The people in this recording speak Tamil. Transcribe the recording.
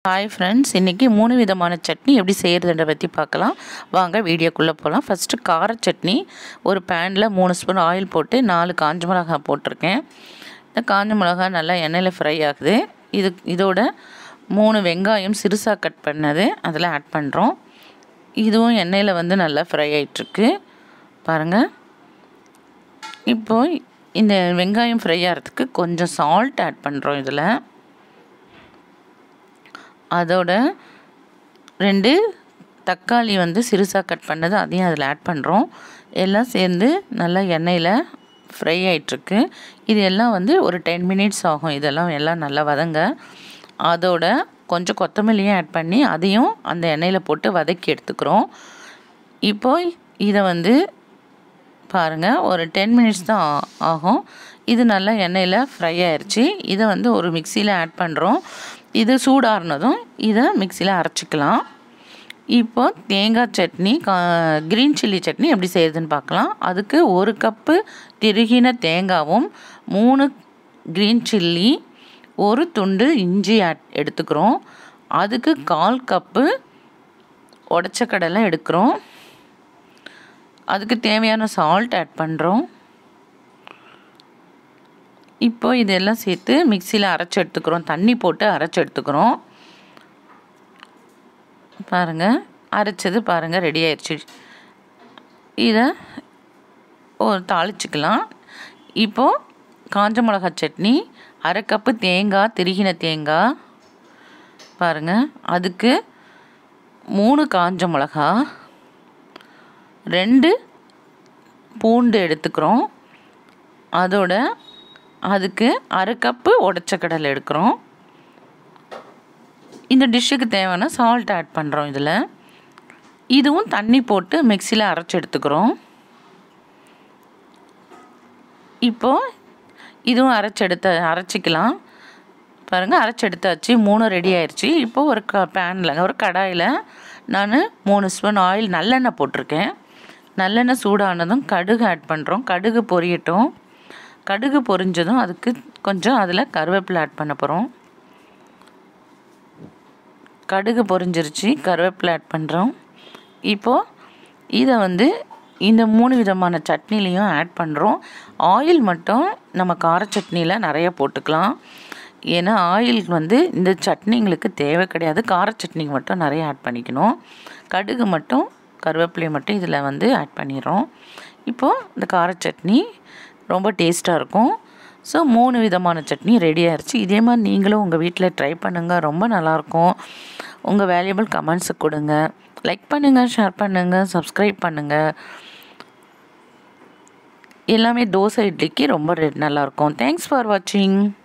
ஹாய் ஃப்ரெண்ட்ஸ் இன்றைக்கி மூணு விதமான சட்னி எப்படி செய்கிறதுன்ற பற்றி பார்க்கலாம் வாங்க வீடியோக்குள்ளே போகலாம் ஃபஸ்ட்டு கார சட்னி ஒரு பேனில் மூணு ஸ்பூன் ஆயில் போட்டு நாலு காஞ்ச மிளகாய் போட்டிருக்கேன் இந்த காஞ்ச மிளகாய் நல்லா எண்ணெயில் ஃப்ரை ஆகுது இது இதோட மூணு வெங்காயம் சிறுசாக கட் பண்ணது அதில் ஆட் பண்ணுறோம் இதுவும் எண்ணெயில் வந்து நல்லா ஃப்ரை ஆகிட்டுருக்கு பாருங்கள் இப்போ இந்த வெங்காயம் ஃப்ரை ஆகிறதுக்கு கொஞ்சம் சால்ட் ஆட் பண்ணுறோம் இதில் அதோட ரெண்டு தக்காளி வந்து சிறுசாக கட் பண்ணது அதையும் அதில் ஆட் பண்ணுறோம் எல்லாம் சேர்ந்து நல்லா எண்ணெயில் ஃப்ரை ஆகிட்டுருக்கு இது எல்லாம் வந்து ஒரு டென் மினிட்ஸ் ஆகும் இதெல்லாம் எல்லாம் நல்லா வதங்க அதோட கொஞ்சம் கொத்தமல்லியும் ஆட் பண்ணி அதையும் அந்த எண்ணெயில் போட்டு வதக்கி எடுத்துக்கிறோம் இப்போ இதை வந்து பாருங்கள் ஒரு டென் மினிட்ஸ் தான் ஆகும் இது நல்லா எண்ணெயில் ஃப்ரை ஆயிடுச்சு இதை வந்து ஒரு மிக்சியில் ஆட் பண்ணுறோம் இது சூடாறினதும் இதை மிக்சியில் அரைச்சிக்கலாம் இப்போ தேங்காய் சட்னி கா க்ரீன் சில்லி சட்னி எப்படி செய்யுதுன்னு பார்க்கலாம் அதுக்கு ஒரு கப்பு திருகின தேங்காவும் மூணு க்ரீன் சில்லி ஒரு துண்டு இஞ்சி ஆட் எடுத்துக்கிறோம் அதுக்கு கால் கப்பு உடச்ச கடலை எடுக்கிறோம் அதுக்கு தேவையான சால்ட் ஆட் பண்ணுறோம் இப்போ இதெல்லாம் சேர்த்து மிக்சியில் அரைச்சி எடுத்துக்கிறோம் தண்ணி போட்டு அரைச்சி எடுத்துக்கிறோம் பாருங்கள் அரைச்சது பாருங்கள் ரெடி ஆயிடுச்சு இதை ஒரு தாளிச்சிக்கலாம் இப்போது காஞ்ச மிளகா சட்னி அரை கப்பு தேங்காய் திருகின தேங்காய் பாருங்கள் அதுக்கு மூணு காஞ்ச மிளகா ரெண்டு பூண்டு எடுத்துக்கிறோம் அதோட அதுக்கு அரை கப்பு உடச்ச கடலை எடுக்கிறோம் இந்த டிஷ்ஷுக்கு தேவையான சால்ட் ஆட் பண்ணுறோம் இதில் இதுவும் தண்ணி போட்டு மிக்சியில் அரைச்சி எடுத்துக்கிறோம் இப்போது இதுவும் அரைச்சி எடுத்த அரைச்சிக்கலாம் பாருங்கள் அரைச்சி எடுத்தாச்சு மூணு ரெடி ஆயிடுச்சு இப்போது ஒரு க பேனில் ஒரு கடாயில் நான் மூணு ஸ்பூன் ஆயில் நல்லெண்ணெய் போட்டிருக்கேன் நல்லெண்ணெய் சூடானதும் கடுகு ஆட் பண்ணுறோம் கடுகு பொரியட்டும் கடுகு பொரிஞ்சதும் அதுக்கு கொஞ்சம் அதில் கருவேப்பிலை ஆட் பண்ண போகிறோம் கடுகு பொரிஞ்சிருச்சு கருவேப்பிலை ஆட் பண்ணுறோம் இப்போது இதை வந்து இந்த மூணு விதமான சட்னிலையும் ஆட் பண்ணுறோம் ஆயில் மட்டும் நம்ம கார சட்னியில் நிறைய போட்டுக்கலாம் ஏன்னா ஆயில் வந்து இந்த சட்னிங்களுக்கு தேவை கிடையாது கார சட்னிக்கு மட்டும் நிறைய ஆட் பண்ணிக்கணும் கடுகு மட்டும் கருவேப்பிலை மட்டும் இதில் வந்து ஆட் பண்ணிடுறோம் இப்போது இந்த கார சட்னி ரொம்ப டேஸ்ட்டாக இருக்கும் ஸோ மூணு விதமான சட்னி ரெடி ஆயிடுச்சு இதே மாதிரி நீங்களும் உங்கள் வீட்டில் ட்ரை பண்ணுங்கள் ரொம்ப நல்லாயிருக்கும் உங்கள் வேல்யூபிள் கமெண்ட்ஸை கொடுங்க லைக் பண்ணுங்கள் ஷேர் பண்ணுங்கள் சப்ஸ்கிரைப் பண்ணுங்கள் எல்லாமே தோசை இட்லிக்கு ரொம்ப நல்லாயிருக்கும் தேங்க்ஸ் ஃபார் வாட்சிங்